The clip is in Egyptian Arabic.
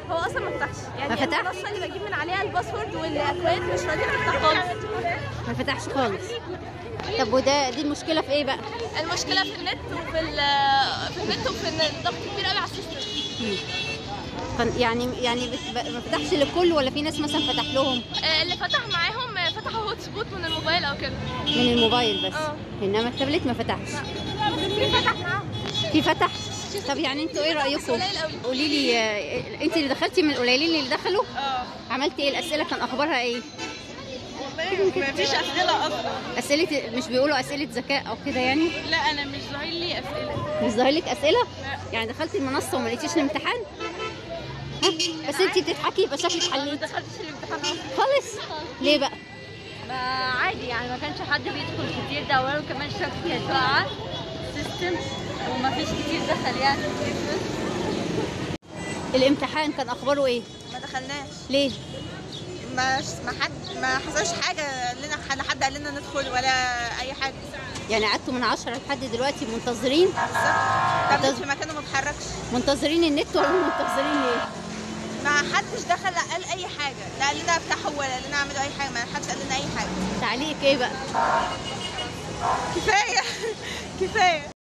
هو اصلا ما فتحش يعني ما فتحش؟ المنصه اللي بجيب من عليها الباسورد والاكواد مش راضيه تفتح خالص ما فتحش خالص طب وده دي المشكله في ايه بقى المشكله في النت وفي ال- في النت وفي ان الضغط كبير قوي على السيستم كان- يعني يعني بت- ما فتحش للكل ولا في ناس مثلا فتح لهم آه، اللي فتح معاهم آه، فتحوا هوت سبوت من الموبايل او كده من الموبايل بس اه. انما التابلت ما فتحش في فتح معاهم في فتح طب يعني انتوا ايه رايكم قليل قوي. قولي لي آه، انت اللي دخلتي من القليلين اللي دخلوا اه عملتي ايه الاسئله كان اخبارها ايه والله ما فيش اسئله اصلا اسئله مش بيقولوا اسئله ذكاء او كده يعني لا انا مش ظاهر لي اسئله مش ظاهر لك اسئله لا. يعني دخلتي المنصه وما لقيتيش الامتحان ها؟ بس انت بتضحكي يبقى شكلك ما حليتي دخلتش الامتحان اصلا خالص ليه بقى ما عادي يعني ما كانش حد بيدخل كتير ده اولا وكمان الشبكه كانت واقعه سيستم وما فيش كتير دخل يعني الامتحان كان اخباره ايه ما دخلناش ليه ما ما حد ما حصلش حاجه قال لنا لا حد قال لنا ندخل ولا اي حاجه يعني قعدتوا من 10 لحد دلوقتي منتظرين بالظبط تابلت في مكانه ما اتحركش منتظرين النت ولا منتظرين ايه ما حدش دخل لا قال اي حاجه لا قال لنا افتحوا ولا قال لنا اعملوا اي حاجه ما حدش قال لنا اي حاجه تعليقك ايه بقى كفايه كفايه